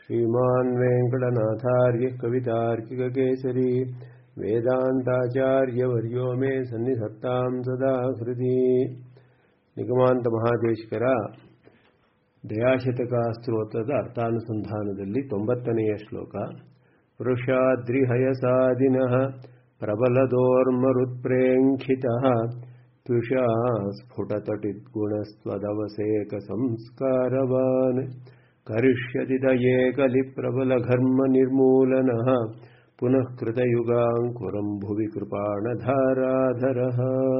श्रीमान् वेङ्कटनाथार्यः कवितार्किककेसरी ವೇದಾಂತಾಚಾರ್ಯवर्यो ಮೇ ಸನ್ನಿಧತ್ತಾಂ ಸದಾ ಹೃದಿ ನಿಗಮಾಂತ ಮಹಾದೇಶಕರ ದಯಾಶತಕ ಸ್ತೋತ್ರದ ಅರ್ಥಾನುಸಂಧಾನದಲ್ಲಿ ತೊಂಬತ್ತನೆಯ ಶ್ಲೋಕ ವೃಷಾದ್ರಿಹಯಸಾದಿನಃ ಪ್ರಬಲದೋರ್ಮರುತ್ಪ್ರೇಂಖಿತಃ ತುಷಾ ಸ್ಫುಟತಟಿದ್ಗುಣಸ್ತ್ವದವಸೇಕ ಸಂಸ್ಕಾರವಾನ್ ಕರಿಷ್ಯತಿ ದಯೇ ಕಲಿಪ್ರಬಲಘರ್ಮ ನಿರ್ಮೂಲನಃ ಪುನಃ ಕೃತಯುಗಾಂಕುರಂ ಭುವಿ ಕೃಪಾಣಧಾರಾಧರಃ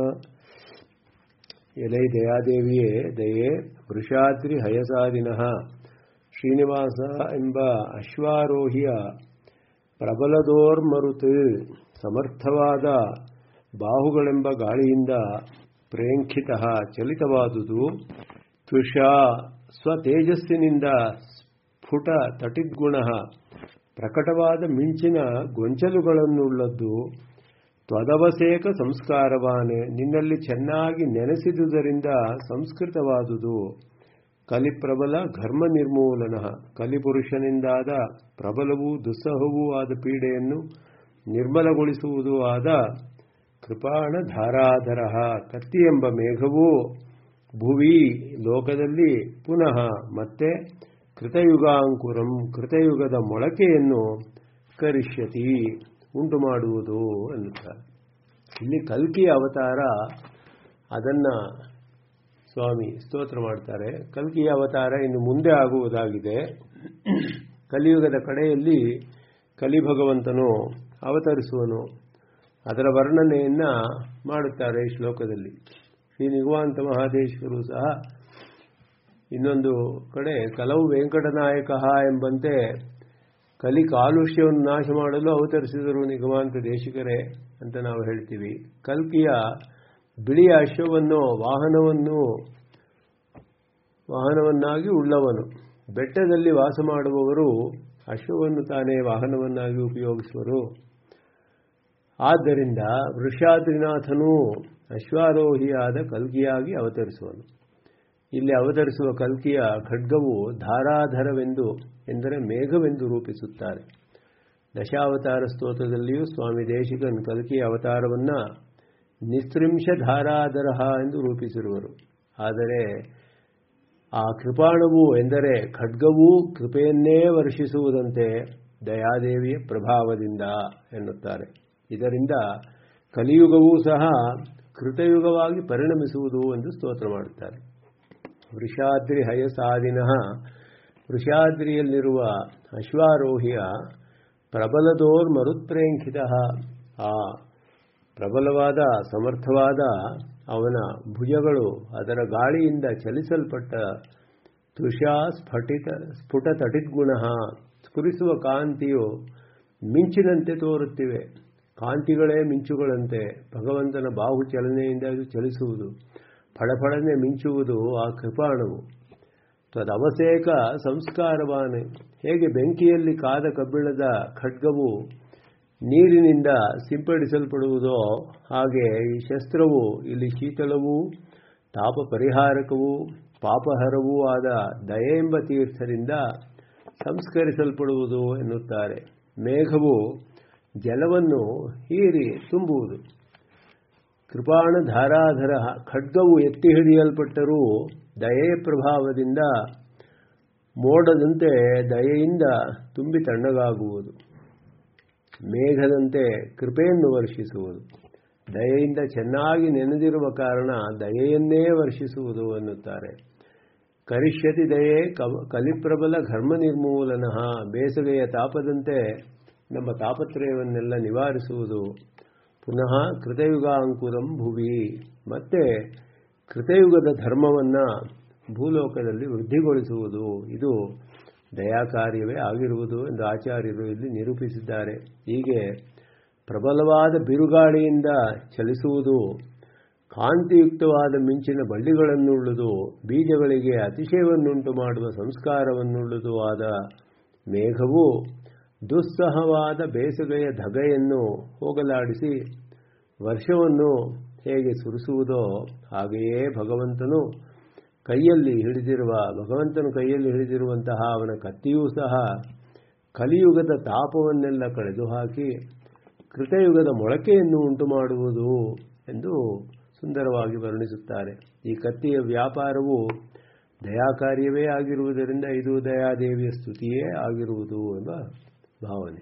ಎಲೈ ದಯಾದೇವಿಯೇ ದಯೆ ವೃಷಾದ್ರಿ ಹಯಸಾದಿನಃ ಶ್ರೀನಿವಾಸ ಎಂಬ ಅಶ್ವಾರೋಹಿಯ ಪ್ರಬಲದೋರ್ಮರುತ್ ಸಮರ್ಥವಾದ ಬಾಹುಗಳೆಂಬ ಗಾಳಿಯಿಂದ ಪ್ರೇಂಖಿತ ಚಲಿತವಾದುದು ತ್ವಿಷಾ ಸ್ವತೇಜಸ್ಸಿನಿಂದ ಸ್ಫುಟ ತಟಿದ್ಗುಣ ಪ್ರಕಟವಾದ ಮಿಂಚಿನ ಗೊಂಚಲುಗಳನ್ನುಳ್ಳದ್ದು ತ್ವದವಸೇಕ ಸಂಸ್ಕಾರವಾನೆ ನಿನ್ನಲ್ಲಿ ಚೆನ್ನಾಗಿ ನೆನೆಸಿದುದರಿಂದ ಸಂಸ್ಕೃತವಾದುದು ಕಲಿಪ್ರಬಲ ಘರ್ಮ ನಿರ್ಮೂಲನ ಕಲಿಪುರುಷನಿಂದಾದ ಪ್ರಬಲವೂ ದುಸ್ಸಹವೂ ಆದ ಪೀಡೆಯನ್ನು ನಿರ್ಮಲಗೊಳಿಸುವುದೂ ಆದ ಕೃಪಾಣ ಧಾರಾಧರ ಕತ್ತಿ ಎಂಬ ಮೇಘವೂ ಭುವಿ ಲೋಕದಲ್ಲಿ ಪುನಃ ಮತ್ತೆ ಕೃತಯುಗಾಂಕುರಂ ಕೃತಯುಗದ ಮೊಳಕೆಯನ್ನು ಕರಿಷ್ಯತಿ ಉಂಟು ಮಾಡುವುದು ಎನ್ನುತ್ತಾರೆ ಇಲ್ಲಿ ಕಲ್ಕಿಯ ಅವತಾರ ಅದನ್ನ ಸ್ವಾಮಿ ಸ್ತೋತ್ರ ಮಾಡ್ತಾರೆ ಕಲ್ಕಿಯ ಅವತಾರ ಇನ್ನು ಮುಂದೆ ಆಗುವುದಾಗಿದೆ ಕಲಿಯುಗದ ಕಡೆಯಲ್ಲಿ ಕಲಿಭಗವಂತನು ಅವತರಿಸುವನು ಅದರ ವರ್ಣನೆಯನ್ನ ಮಾಡುತ್ತಾರೆ ಈ ಶ್ಲೋಕದಲ್ಲಿ ಶ್ರೀ ನಿಗುವಾಂತ ಮಹಾದೇಶ್ವರು ಸಹ ಇನ್ನೊಂದು ಕಡೆ ಕಲವು ವೆಂಕಟನಾಯಕ ಎಂಬಂತೆ ಕಲಿ ಕಾಲುಷ್ಯವನ್ನು ನಾಶ ಮಾಡಲು ಅವತರಿಸಿದರು ನಿಗಮಾಂತ ದೇಶಿಕರೇ ಅಂತ ನಾವು ಹೇಳ್ತೀವಿ ಕಲ್ಕಿಯ ಬಿಳಿಯ ಅಶ್ವವನ್ನು ವಾಹನವನ್ನು ವಾಹನವನ್ನಾಗಿ ಉಳ್ಳವನು ಬೆಟ್ಟದಲ್ಲಿ ವಾಸ ಮಾಡುವವರು ಅಶ್ವವನ್ನು ತಾನೇ ವಾಹನವನ್ನಾಗಿ ಉಪಯೋಗಿಸುವರು ಆದ್ದರಿಂದ ವೃಷಾದ್ರಿನಾಥನು ಅಶ್ವಾರೋಹಿಯಾದ ಕಲ್ಕಿಯಾಗಿ ಅವತರಿಸುವನು ಇಲ್ಲಿ ಅವತರಿಸುವ ಕಲ್ಕಿಯ ಖಡ್ಗವು ಧಾರಾಧರವೆಂದು ಎಂದರೆ ಮೇಘವೆಂದು ರೂಪಿಸುತ್ತಾರೆ ದಶಾವತಾರ ಸ್ತೋತ್ರದಲ್ಲಿಯೂ ಸ್ವಾಮಿ ದೇಶಿಕನ್ ಕಲ್ಕಿಯ ಅವತಾರವನ್ನ ನಿಸ್ತ್ರಿಂಶ ಧಾರಾಧರ ಎಂದು ರೂಪಿಸಿರುವರು ಆದರೆ ಆ ಕೃಪಾಣವು ಎಂದರೆ ಖಡ್ಗವೂ ಕೃಪೆಯನ್ನೇ ವರ್ಷಿಸುವುದಂತೆ ದಯಾದೇವಿಯ ಪ್ರಭಾವದಿಂದ ಎನ್ನುತ್ತಾರೆ ಇದರಿಂದ ಕಲಿಯುಗವೂ ಸಹ ಕೃತಯುಗವಾಗಿ ಪರಿಣಮಿಸುವುದು ಎಂದು ಸ್ತೋತ್ರ ಮಾಡುತ್ತಾರೆ ವೃಷಾದ್ರಿ ಹಯಸಾದಿನಃ ವೃಷಾದ್ರಿಯಲ್ಲಿರುವ ಅಶ್ವಾರೋಹಿಯ ಪ್ರಬಲದೋರ್ ಮರುತ್ಪ್ರೇಂಖಿತ ಆ ಪ್ರಬಲವಾದ ಸಮರ್ಥವಾದ ಅವನ ಭುಜಗಳು ಅದರ ಗಾಳಿಯಿಂದ ಚಲಿಸಲ್ಪಟ್ಟ ತುಷಾ ಸ್ಫಟಿತ ಸ್ಫುಟ ತಟಿದ್ಗುಣ ಸ್ಫುರಿಸುವ ಕಾಂತಿಯು ಮಿಂಚಿನಂತೆ ತೋರುತ್ತಿವೆ ಕಾಂತಿಗಳೇ ಮಿಂಚುಗಳಂತೆ ಭಗವಂತನ ಬಾಹು ಚಲನೆಯಿಂದ ಚಲಿಸುವುದು ಫಳಫಳನೆ ಮಿಂಚುವುದು ಆ ಕೃಪಾಣವು ತದವಸೇಕ ಸಂಸ್ಕಾರವಾನೆ ಹೇಗೆ ಬೆಂಕಿಯಲ್ಲಿ ಕಾದ ಕಬ್ಬಿಣದ ಖಡ್ಗವು ನೀರಿನಿಂದ ಸಿಂಪಡಿಸಲ್ಪಡುವುದೋ ಹಾಗೆ ಈ ಶಸ್ತ್ರವು ಇಲ್ಲಿ ಶೀತಲವೂ ತಾಪ ಪರಿಹಾರಕವೂ ಪಾಪಹರವೂ ಆದ ದಯೆ ಎಂಬ ತೀರ್ಥದಿಂದ ಸಂಸ್ಕರಿಸಲ್ಪಡುವುದು ಎನ್ನುತ್ತಾರೆ ಮೇಘವು ಜಲವನ್ನು ಹೀರಿ ತುಂಬುವುದು ಕೃಪಾಣ ಧಾರಾಧರ ಖಡ್ಗವು ಎತ್ತಿ ಹಿಡಿಯಲ್ಪಟ್ಟರೂ ದಯೆಯ ಪ್ರಭಾವದಿಂದ ಮೋಡದಂತೆ ದಯೆಯಿಂದ ತುಂಬಿ ತಣ್ಣಗಾಗುವುದು ಮೇಘದಂತೆ ಕೃಪೆಯನ್ನು ವರ್ಷಿಸುವುದು ದಯೆಯಿಂದ ಚೆನ್ನಾಗಿ ನೆನೆದಿರುವ ಕಾರಣ ದಯೆಯನ್ನೇ ವರ್ಷಿಸುವುದು ಎನ್ನುತ್ತಾರೆ ಕರಿಷ್ಯತಿ ದಯೆ ಕಲಿಪ್ರಬಲ ಘರ್ಮ ನಿರ್ಮೂಲನ ಬೇಸಗೆಯ ತಾಪದಂತೆ ನಮ್ಮ ತಾಪತ್ರಯವನ್ನೆಲ್ಲ ನಿವಾರಿಸುವುದು ಪುನಃ ಕೃತಯುಗಾಂಕುರಂ ಭುವಿ ಮತ್ತೆ ಕೃತಯುಗದ ಧರ್ಮವನ್ನ ಭೂಲೋಕದಲ್ಲಿ ವೃದ್ಧಿಗೊಳಿಸುವುದು ಇದು ದಯಾ ಕಾರ್ಯವೇ ಆಗಿರುವುದು ಎಂದು ಆಚಾರ್ಯರು ಇಲ್ಲಿ ನಿರೂಪಿಸಿದ್ದಾರೆ ಹೀಗೆ ಪ್ರಬಲವಾದ ಬಿರುಗಾಳಿಯಿಂದ ಚಲಿಸುವುದು ಕಾಂತಿಯುಕ್ತವಾದ ಮಿಂಚಿನ ಬಳ್ಳಿಗಳನ್ನುಳ್ಳುದು ಬೀಜಗಳಿಗೆ ಅತಿಶಯವನ್ನುಂಟು ಮಾಡುವ ಸಂಸ್ಕಾರವನ್ನುಳ್ಳುದು ಆದ ಮೇಘವು ದುಸ್ಸಹವಾದ ಬೇಸಗೆಯ ಧಗೆಯನ್ನು ಹೋಗಲಾಡಿಸಿ ವರ್ಷವನ್ನು ಹೇಗೆ ಸುರಿಸುವುದೋ ಹಾಗೆಯೇ ಭಗವಂತನು ಕೈಯಲ್ಲಿ ಹಿಡಿದಿರುವ ಭಗವಂತನು ಕೈಯಲ್ಲಿ ಹಿಡಿದಿರುವಂತಹ ಅವನ ಕತ್ತಿಯೂ ಸಹ ಕಲಿಯುಗದ ತಾಪವನ್ನೆಲ್ಲ ಕಳೆದು ಹಾಕಿ ಕೃತಯುಗದ ಮೊಳಕೆಯನ್ನು ಉಂಟು ಮಾಡುವುದು ಎಂದು ಸುಂದರವಾಗಿ ವರ್ಣಿಸುತ್ತಾರೆ ಈ ಕತ್ತಿಯ ವ್ಯಾಪಾರವು ದಯಾಕಾರ್ಯವೇ ಆಗಿರುವುದರಿಂದ ಇದು ದಯಾದೇವಿಯ ಸ್ತುತಿಯೇ ಆಗಿರುವುದು ಎಂಬ ಭಾವನೆ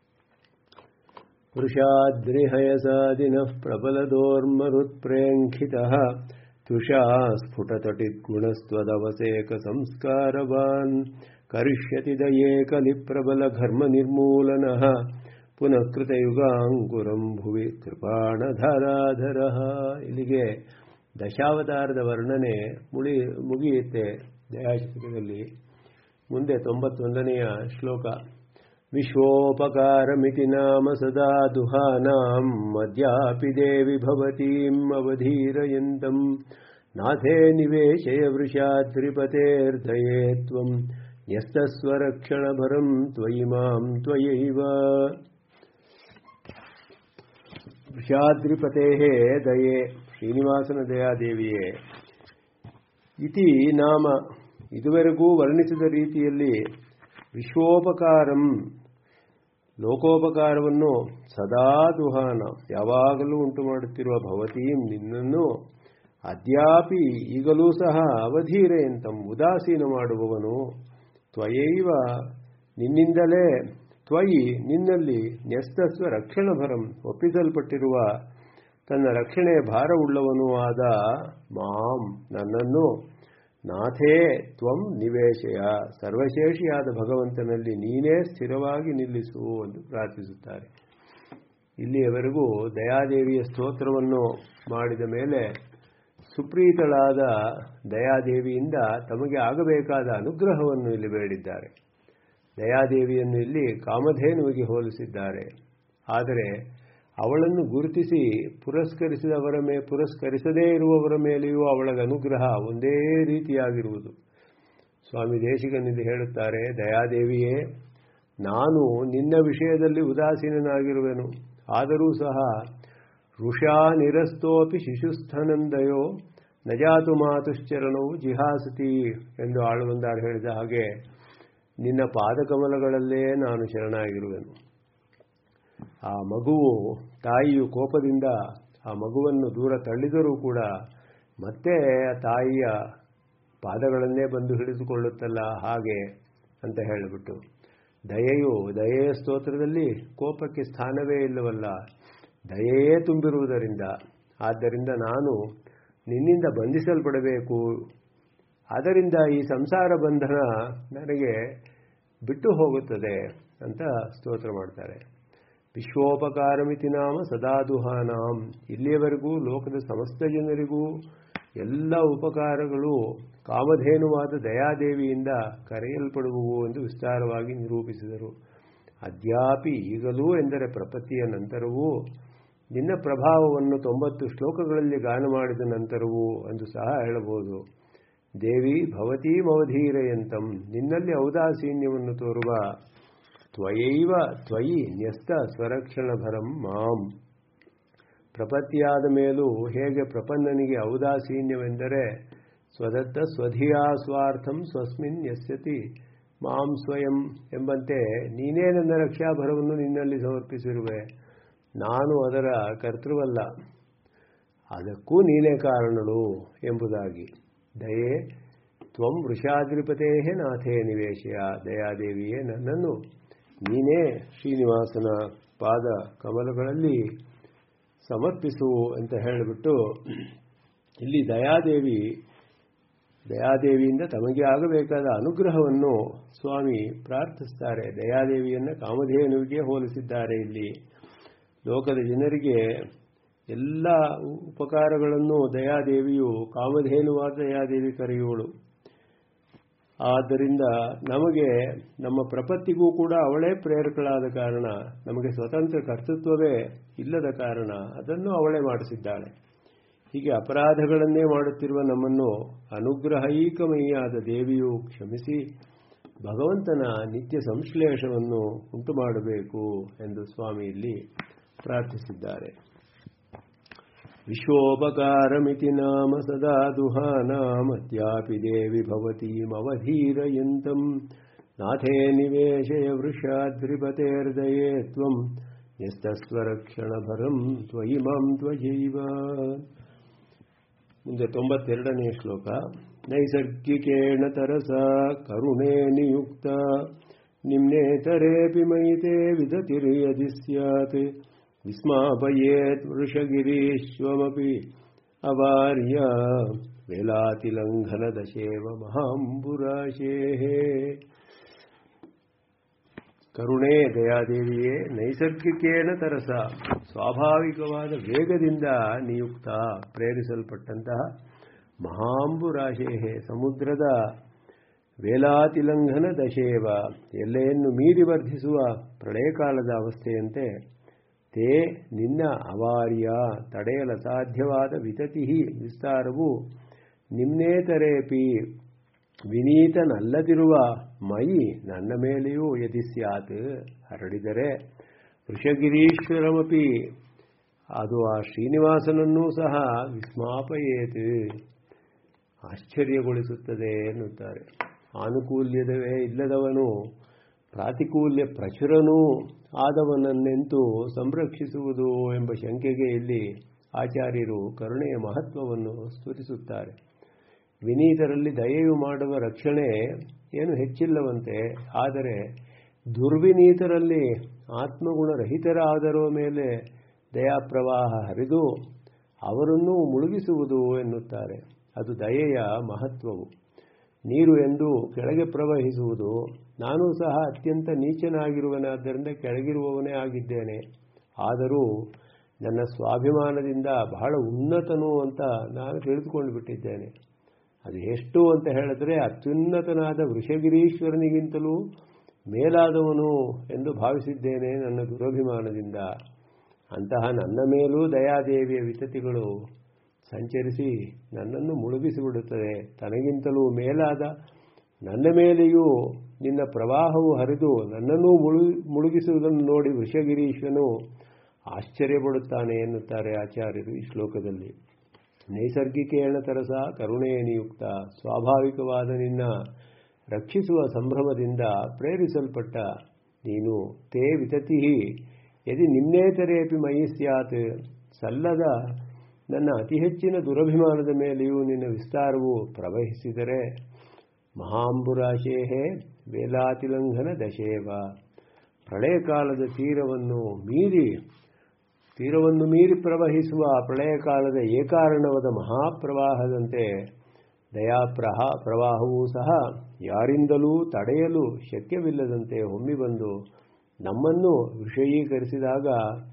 ವೃಷಾದ್ರಿಹಯಸಾದಿನಃ ಪ್ರಬಲದೋರ್ಮರುತ್ಪ್ರೇಂಖಿತಃ ತುಷಾ ಸ್ಫುಟತಟಿದ್ಗುಣಸ್ತ್ವದವಸೇಕ ಸಂಸ್ಕಾರವಾನ್ ಕರಿಷ್ಯತಿ ದಯೇ ಕಲಿಪ್ರಬಲಘರ್ಮನಿರ್ಮೂಲನಃ ಪುನಃ ಕೃತಯುಗಾಂಕುರಂ ಭುವಿ ಕೃಪಾಣಧರಾಧರ ಇಲ್ಲಿಗೆ ದಶಾವತಾರದ ವರ್ಣನೆ ಮುಳಿ ಮುಗಿಯುತ್ತೆ ದಯಾಶತಕದಲ್ಲಿ ಮುಂದೆ ತೊಂಬತ್ತೊಂದನೆಯ ಶ್ಲೋಕ ವಿಶ್ವೋಪಕಾರಮಿತಿ ನಾಮ ಸದಾ ದುಹಾನಾಂ ಮದ್ಯಾಪಿ ದೇವಿ ಭವತೀಂ ಅವಧೀರಯಂತಂ ನಾಥೇ ನಿವೇಶಯ ವೃಷಾದ್ರಿಪತೇರ್ದಯೇ ತ್ವಂ ನ್ಯಸ್ತಸ್ವರಕ್ಷಣಭರಂ ತ್ವಯಿ ಮಾಂ ತ್ವಯೈವ ವೃಷಾದ್ರಿಪತೇ ದಯೆ ಶ್ರೀನಿವಾಸನ ದಯಾದೇವಿಯೇ ಇತಿ ನಾಮ ಇದುವರೆಗೂ ವರ್ಣಿಸಿದ ರೀತಿಯಲ್ಲಿ ವಿಶ್ವೋಪಕಾರಂ ಲೋಕೋಪಕಾರವನ್ನು ಸದಾ ದುಹಾನ ಯಾವಾಗಲೂ ಉಂಟು ಮಾಡುತ್ತಿರುವ ಭವತೀಂ ನಿನ್ನನ್ನು ಅದ್ಯಾಪಿ ಈಗಲೂ ಸಹ ಅವಧೀರೆಯಂತಂ ಉದಾಸೀನ ಮಾಡುವವನು ತ್ವಯೈವ ನಿನ್ನಿಂದಲೇ ತ್ವಯಿ ನಿನ್ನಲ್ಲಿ ನ್ಯಸ್ತಸ್ವ ರಕ್ಷಣಭರಂ ಒಪ್ಪಿಸಲ್ಪಟ್ಟಿರುವ ತನ್ನ ರಕ್ಷಣೆಯ ಭಾರವುಳ್ಳವನೂ ಆದ ಮಾಂ ನನ್ನನ್ನು ನಾಥೇ ತ್ವಂ ನಿವೇಶಯ ಸರ್ವಶೇಷಿಯಾದ ಭಗವಂತನಲ್ಲಿ ನೀನೇ ಸ್ಥಿರವಾಗಿ ನಿಲ್ಲಿಸು ಎಂದು ಪ್ರಾರ್ಥಿಸುತ್ತಾರೆ ಇಲ್ಲಿಯವರೆಗೂ ದಯಾದೇವಿಯ ಸ್ತೋತ್ರವನ್ನು ಮಾಡಿದ ಮೇಲೆ ಸುಪ್ರೀತಳಾದ ದಯಾದೇವಿಯಿಂದ ತಮಗೆ ಆಗಬೇಕಾದ ಅನುಗ್ರಹವನ್ನು ಇಲ್ಲಿ ಬೇಡಿದ್ದಾರೆ ದಯಾದೇವಿಯನ್ನು ಇಲ್ಲಿ ಕಾಮಧೇನುವಿಗೆ ಹೋಲಿಸಿದ್ದಾರೆ ಆದರೆ ಅವಳನ್ನು ಗುರುತಿಸಿ ಪುರಸ್ಕರಿಸಿದವರ ಮೇ ಪುರಸ್ಕರಿಸದೇ ಇರುವವರ ಮೇಲೆಯೂ ಅವಳ ಅನುಗ್ರಹ ಒಂದೇ ರೀತಿಯಾಗಿರುವುದು ಸ್ವಾಮಿ ದೇಶಿಗನಿಂದ ಹೇಳುತ್ತಾರೆ ದಯಾದೇವಿಯೇ ನಾನು ನಿನ್ನ ವಿಷಯದಲ್ಲಿ ಉದಾಸೀನನಾಗಿರುವೆನು ಆದರೂ ಸಹ ಋಷಾ ನಿರಸ್ತೋಪಿ ಶಿಶುಸ್ಥನಂದಯೋ ನಜಾತು ಮಾತುಶ್ಚರಣವು ಜಿಹಾಸತಿ ಎಂದು ಆಳುವಂದಾರು ಹೇಳಿದ ಹಾಗೆ ನಿನ್ನ ಪಾದಕಮಲಗಳಲ್ಲೇ ನಾನು ಶರಣಾಗಿರುವೆನು ಆ ಮಗುವು ತಾಯಿಯು ಕೋಪದಿಂದ ಆ ಮಗುವನ್ನು ದೂರ ತಳ್ಳಿದರೂ ಕೂಡ ಮತ್ತೆ ಆ ತಾಯಿಯ ಪಾದಗಳನ್ನೇ ಬಂದು ಹಿಡಿದುಕೊಳ್ಳುತ್ತಲ್ಲ ಹಾಗೆ ಅಂತ ಹೇಳಿಬಿಟ್ಟು ದಯೆಯು ದಯೆಯ ಸ್ತೋತ್ರದಲ್ಲಿ ಕೋಪಕ್ಕೆ ಸ್ಥಾನವೇ ಇಲ್ಲವಲ್ಲ ದಯೆಯೇ ತುಂಬಿರುವುದರಿಂದ ಆದ್ದರಿಂದ ನಾನು ನಿನ್ನಿಂದ ಬಂಧಿಸಲ್ಪಡಬೇಕು ಆದ್ದರಿಂದ ಈ ಸಂಸಾರ ಬಂಧನ ನನಗೆ ಬಿಟ್ಟು ಹೋಗುತ್ತದೆ ಅಂತ ಸ್ತೋತ್ರ ಮಾಡ್ತಾರೆ ವಿಶ್ವೋಪಕಾರಮಿತಿ ನಾಮ ಸದಾದುಹಾನಾಂ ಇಲ್ಲಿಯವರೆಗೂ ಲೋಕದ ಸಮಸ್ತ ಜನರಿಗೂ ಎಲ್ಲ ಉಪಕಾರಗಳು ಕಾಮಧೇನುವಾದ ದಯಾದೇವಿಯಿಂದ ಕರೆಯಲ್ಪಡುವವು ಎಂದು ವಿಸ್ತಾರವಾಗಿ ನಿರೂಪಿಸಿದರು ಅದ್ಯಾಪಿ ಈಗಲೂ ಎಂದರೆ ಪ್ರಪತ್ತಿಯ ನಂತರವೂ ನಿನ್ನ ಪ್ರಭಾವವನ್ನು ತೊಂಬತ್ತು ಶ್ಲೋಕಗಳಲ್ಲಿ ಗಾನ ಮಾಡಿದ ನಂತರವೂ ಎಂದು ಸಹ ಹೇಳಬಹುದು ದೇವಿ ಭವತೀಮವಧೀರಯಂತಂ ನಿನ್ನಲ್ಲಿ ಔದಾಸೀನ್ಯವನ್ನು ತೋರುವ ತ್ವಯೈವ ತ್ವಯಿ ನ್ಯಸ್ತ ಸ್ವರಕ್ಷಣಭರಂ ಮಾಂ ಪ್ರಪತ್ತಿಯಾದ ಮೇಲೂ ಹೇಗೆ ಪ್ರಪನ್ನನಿಗೆ ಔದಾಸೀನ್ಯವೆಂದರೆ ಸ್ವದತ್ತ ಸ್ವಧಿಯಾ ಸ್ವಾರ್ಥಂ ಸ್ವಸ್ಮಿನ್ ಯಸ್ಯತಿ ಮಾಂ ಸ್ವಯಂ ಎಂಬಂತೆ ನೀನೇ ನನ್ನ ರಕ್ಷಾಭರವನ್ನು ನಿನ್ನಲ್ಲಿ ಸಮರ್ಪಿಸಿರುವೆ ನಾನು ಅದರ ಕರ್ತೃವಲ್ಲ ಅದಕ್ಕೂ ನೀನೇ ಕಾರಣಳು ಎಂಬುದಾಗಿ ದಯೆ ತ್ವಂ ವೃಷಾದ್ರಿಪತೇ ನಾಥೇ ನಿವೇಶಯ ದಯಾದೇವಿಯೇ ನನ್ನನ್ನು ನೀನೇ ಶ್ರೀನಿವಾಸನ ಪಾದ ಕಮಲಗಳಲ್ಲಿ ಸಮರ್ಪಿಸು ಅಂತ ಹೇಳಿಬಿಟ್ಟು ಇಲ್ಲಿ ದಯಾದೇವಿ ದಯಾದೇವಿಯಿಂದ ತಮಗೆ ಆಗಬೇಕಾದ ಅನುಗ್ರಹವನ್ನು ಸ್ವಾಮಿ ಪ್ರಾರ್ಥಿಸ್ತಾರೆ ದಯಾದೇವಿಯನ್ನು ಕಾಮಧೇನುವಿಗೆ ಹೋಲಿಸಿದ್ದಾರೆ ಇಲ್ಲಿ ಲೋಕದ ಜನರಿಗೆ ಎಲ್ಲ ಉಪಕಾರಗಳನ್ನು ದಯಾದೇವಿಯು ಕಾಮಧೇನುವಾದ ದಯಾದೇವಿ ಕರೆಯುವಳು ಆದ್ದರಿಂದ ನಮಗೆ ನಮ್ಮ ಪ್ರಪತ್ತಿಗೂ ಕೂಡ ಅವಳೇ ಪ್ರೇರಕಳಾದ ಕಾರಣ ನಮಗೆ ಸ್ವತಂತ್ರ ಕರ್ತೃತ್ವವೇ ಇಲ್ಲದ ಕಾರಣ ಅದನ್ನು ಅವಳೇ ಮಾಡಿಸಿದ್ದಾಳೆ ಹೀಗೆ ಅಪರಾಧಗಳನ್ನೇ ಮಾಡುತ್ತಿರುವ ನಮ್ಮನ್ನು ಅನುಗ್ರಹೈಕಮಯಿಯಾದ ದೇವಿಯು ಕ್ಷಮಿಸಿ ಭಗವಂತನ ನಿತ್ಯ ಸಂಶ್ಲೇಷವನ್ನು ಉಂಟು ಮಾಡಬೇಕು ಎಂದು ಸ್ವಾಮಿ ಇಲ್ಲಿ ಪ್ರಾರ್ಥಿಸಿದ್ದಾರೆ ವಿಶ್ವೋಪಕಾರಮಿತಿ ನಾಮ ಸದಾ ದುಹಾನಾಮತ್ಯಾಪಿ ದೇವಿ ಭವತೀಮವಧೀರಯಂತಂ ನಾಥೇ ನಿವೇಶಯ ವೃಷಾದ್ರಿಪತೇರ್ದಯೇ ತ್ವಂ ನ್ಯಸ್ತಸ್ವರಕ್ಷಣಭರಂ ತ್ವಯಿ ಮಾಂ ತ್ವಜೈವ ಮುಂದೆ ತೊಂಬತ್ತೆರಡನೆಯ ಶ್ಲೋಕ ನೈಸರ್ಗಿಕೇಣ ತರಸ ಕರುಣೇ ನಿಯುಕ್ತ ನಿಮ್ನೇತರೇಪಿ ಮಯಿತೆ ವಿದತಿರ್ಯದಿ ಸ್ಯಾತ್ ವಿಸ್ಮಾಪಯೇತ್ ವೃಷಗಿರೀಶ್ವಮಪಿ ಅವಾರ್ಯ ವೇಲಾತಿಲಂಘನದಶೇವ ಮಹಾಂಬುರಾಶೇಃ ಕರುಣೆ ದಯಾದೇವಿಯೇ ನೈಸರ್ಗಿಕೇಣ ತರಸ ಸ್ವಾಭಾವಿಕವಾದ ವೇಗದಿಂದ ನಿಯುಕ್ತ ಪ್ರೇರಿಸಲ್ಪಟ್ಟಂತಹ ಮಹಾಂಬುರಾಶೇಹೆ ಸಮುದ್ರದ ವೇಲಾತಿಲಂಘನ ದಶೇವ ಎಲ್ಲೆಯನ್ನು ಮೀರಿ ವರ್ಧಿಸುವ ಪ್ರಳಯಕಾಲದ ಅವಸ್ಥೆಯಂತೆ ತೇ ನಿನ್ನ ಅವಾರ್ಯ ತಡೆಯಲ ಸಾಧ್ಯವಾದ ವಿತತಿ ವಿಸ್ತಾರವು ನಿಮ್ನೇತರೇಪಿ ವಿನೀತನಲ್ಲದಿರುವ ಮೈ ನನ್ನ ಮೇಲೆಯೂ ಯದಿ ಸ್ಯಾತ್ ಹರಡಿದರೆ ವೃಷಗಿರೀಶ್ವರಮಪಿ ಅದು ಆ ಶ್ರೀನಿವಾಸನನ್ನೂ ಸಹ ವಿಸ್ಮಾಪಯೇತ್ ಆಶ್ಚರ್ಯಗೊಳಿಸುತ್ತದೆ ಎನ್ನುತ್ತಾರೆ ಆನುಕೂಲ್ಯದವೇ ಇಲ್ಲದವನು ಪ್ರಾತಿಕೂಲ್ಯ ಪ್ರಚುರನೂ ಆದವನನ್ನೆಂತೂ ಸಂರಕ್ಷಿಸುವುದು ಎಂಬ ಶಂಕೆಗೆ ಇಲ್ಲಿ ಆಚಾರ್ಯರು ಕರುಣೆಯ ಮಹತ್ವವನ್ನು ಸ್ಫುರಿಸುತ್ತಾರೆ ವಿನೀತರಲ್ಲಿ ದಯೆಯು ಮಾಡುವ ರಕ್ಷಣೆ ಏನು ಹೆಚ್ಚಿಲ್ಲವಂತೆ ಆದರೆ ದುರ್ವಿನೀತರಲ್ಲಿ ಆತ್ಮಗುಣರಹಿತರಾದರೋ ಮೇಲೆ ದಯಾಪ್ರವಾಹ ಹರಿದು ಅವರನ್ನೂ ಮುಳುಗಿಸುವುದು ಎನ್ನುತ್ತಾರೆ ಅದು ದಯೆಯ ಮಹತ್ವವು ನೀರು ಎಂದು ಕೆಳಗೆ ಪ್ರವಹಿಸುವುದು ನಾನು ಸಹ ಅತ್ಯಂತ ನೀಚನಾಗಿರುವನಾದ್ದರಿಂದ ಕೆಳಗಿರುವವನೇ ಆಗಿದ್ದೇನೆ ಆದರೂ ನನ್ನ ಸ್ವಾಭಿಮಾನದಿಂದ ಬಹಳ ಉನ್ನತನು ಅಂತ ನಾನು ತಿಳಿದುಕೊಂಡು ಬಿಟ್ಟಿದ್ದೇನೆ ಅದು ಎಷ್ಟು ಅಂತ ಹೇಳಿದ್ರೆ ಅತ್ಯುನ್ನತನಾದ ವೃಷಗಿರೀಶ್ವರನಿಗಿಂತಲೂ ಮೇಲಾದವನು ಎಂದು ಭಾವಿಸಿದ್ದೇನೆ ನನ್ನ ದುರಭಿಮಾನದಿಂದ ಅಂತಹ ನನ್ನ ಮೇಲೂ ದಯಾದೇವಿಯ ವಿತತಿಗಳು ಸಂಚರಿಸಿ ನನ್ನನ್ನು ಮುಳುಗಿಸಿಬಿಡುತ್ತದೆ ತನಗಿಂತಲೂ ಮೇಲಾದ ನನ್ನ ಮೇಲೆಯೂ ನಿನ್ನ ಪ್ರವಾಹವು ಹರಿದು ನನ್ನನ್ನೂ ಮುಳು ಮುಳುಗಿಸುವುದನ್ನು ನೋಡಿ ವೃಷಗಿರೀಶ್ವನು ಆಶ್ಚರ್ಯಪಡುತ್ತಾನೆ ಎನ್ನುತ್ತಾರೆ ಆಚಾರ್ಯರು ಈ ಶ್ಲೋಕದಲ್ಲಿ ನೈಸರ್ಗಿಕೇಣ ತರಸ ಕರುಣೆಯ ನಿಯುಕ್ತ ಸ್ವಾಭಾವಿಕವಾದ ನಿನ್ನ ರಕ್ಷಿಸುವ ಸಂಭ್ರಮದಿಂದ ಪ್ರೇರಿಸಲ್ಪಟ್ಟ ನೀನು ತೇ ವಿತತಿ ಯದಿ ನಿಮ್ನೇತರೇಪಿ ಮಯಿ ಸ್ಯಾತ್ ಸಲ್ಲದ ನನ್ನ ಅತಿ ಹೆಚ್ಚಿನ ದುರಭಿಮಾನದ ಮೇಲೆಯೂ ನಿನ್ನ ವಿಸ್ತಾರವು ಪ್ರವಹಿಸಿದರೆ ಮಹಾಂಬುರಾಶೇಹೇ ವೇಲಾತಿಲಂಘನ ದಶೇವ ಪ್ರಳಯ ಕಾಲದ ತೀರವನ್ನು ಮೀರಿ ತೀರವನ್ನು ಮೀರಿ ಪ್ರವಹಿಸುವ ಪ್ರಳಯ ಕಾಲದ ಏಕಾರಣವಾದ ಮಹಾಪ್ರವಾಹದಂತೆ ದಯಾಪ್ರಹ ಪ್ರವಾಹವೂ ಸಹ ಯಾರಿಂದಲೂ ತಡೆಯಲು ಶಕ್ಯವಿಲ್ಲದಂತೆ ಹೊಮ್ಮಿ ಬಂದು ನಮ್ಮನ್ನು ವಿಷಯೀಕರಿಸಿದಾಗ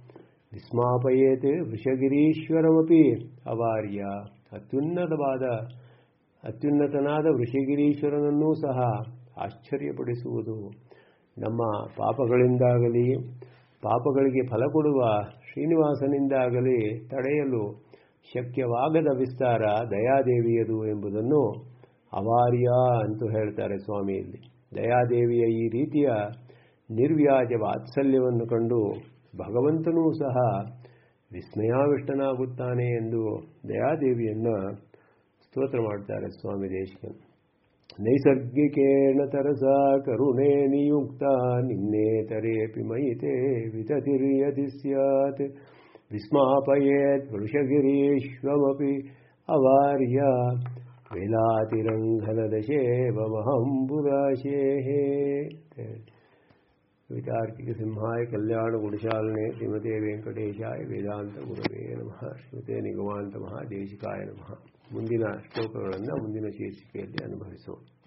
ವಿಸ್ಮಾಪಯೇತ್ ವೃಷಗಿರೀಶ್ವರಮಪಿ ಅವಾರ್ಯ ಅತ್ಯುನ್ನತವಾದ ಅತ್ಯುನ್ನತನಾದ ವೃಷಗಿರೀಶ್ವರನನ್ನೂ ಸಹ ಆಶ್ಚರ್ಯಪಡಿಸುವುದು ನಮ್ಮ ಪಾಪಗಳಿಂದಾಗಲಿ ಪಾಪಗಳಿಗೆ ಫಲ ಕೊಡುವ ಶ್ರೀನಿವಾಸನಿಂದಾಗಲಿ ತಡೆಯಲು ಶಕ್ಯವಾಗದ ವಿಸ್ತಾರ ದಯಾದೇವಿಯದು ಎಂಬುದನ್ನು ಅವಾರ್ಯ ಅಂತೂ ಹೇಳ್ತಾರೆ ಸ್ವಾಮಿಯಲ್ಲಿ ದಯಾದೇವಿಯ ಈ ರೀತಿಯ ನಿರ್ವ್ಯಾಜ ವಾತ್ಸಲ್ಯವನ್ನು ಕಂಡು ಭಗವಂತನೂ ಸಹ ವಿಸ್ಮಯಾವಿಷ್ಟನಾಗುತ್ತಾನೆ ಎಂದು ದಯಾದೇವಿಯನ್ನು ಸ್ತೋತ್ರ ಮಾಡ್ತಾರೆ ಸ್ವಾಮಿ ದೇಶಕನ್ ನೈಸರ್ಗಿಕೇಣ ತರಸ ಕರುಣೆ ನಿಯುಕ್ತ ನಿನ್ನೇತರೇಪಿ ಮಯಿತೆ ವಿತತಿರ್ಯದಿ ಸ್ಯಾತ್ ವಿಸ್ಮಾಪಯೇತ್ ವೃಷಗಿರೀಶ್ವಮಪಿ ಅವಾರ್ಯ ವೇಲಾತಿರಂಘನದಶೇವ ಮಹಂಬುರಾಶೇಃ ವಿತಾರ್ಕಿಕ ಸಿಂಹಾಯ ಕಲ್ಯಾಣ ಗುಣಶಾಲನೆ ಶ್ರೀಮತೆ ವೆಂಕಟೇಶಾಯ ವೇದಾಂತ ಗುರವೇ ನಮಃ ಶ್ರೀಮತೆ ನಿಗಮಾಂತ ಮಹಾದೇಶಿಕಾಯ ನಮಃ ಮುಂದಿನ ಶ್ಲೋಕಗಳನ್ನು ಮುಂದಿನ ಶೀರ್ಷಿಕೆಯಲ್ಲಿ ಅನುಭವಿಸೋಣ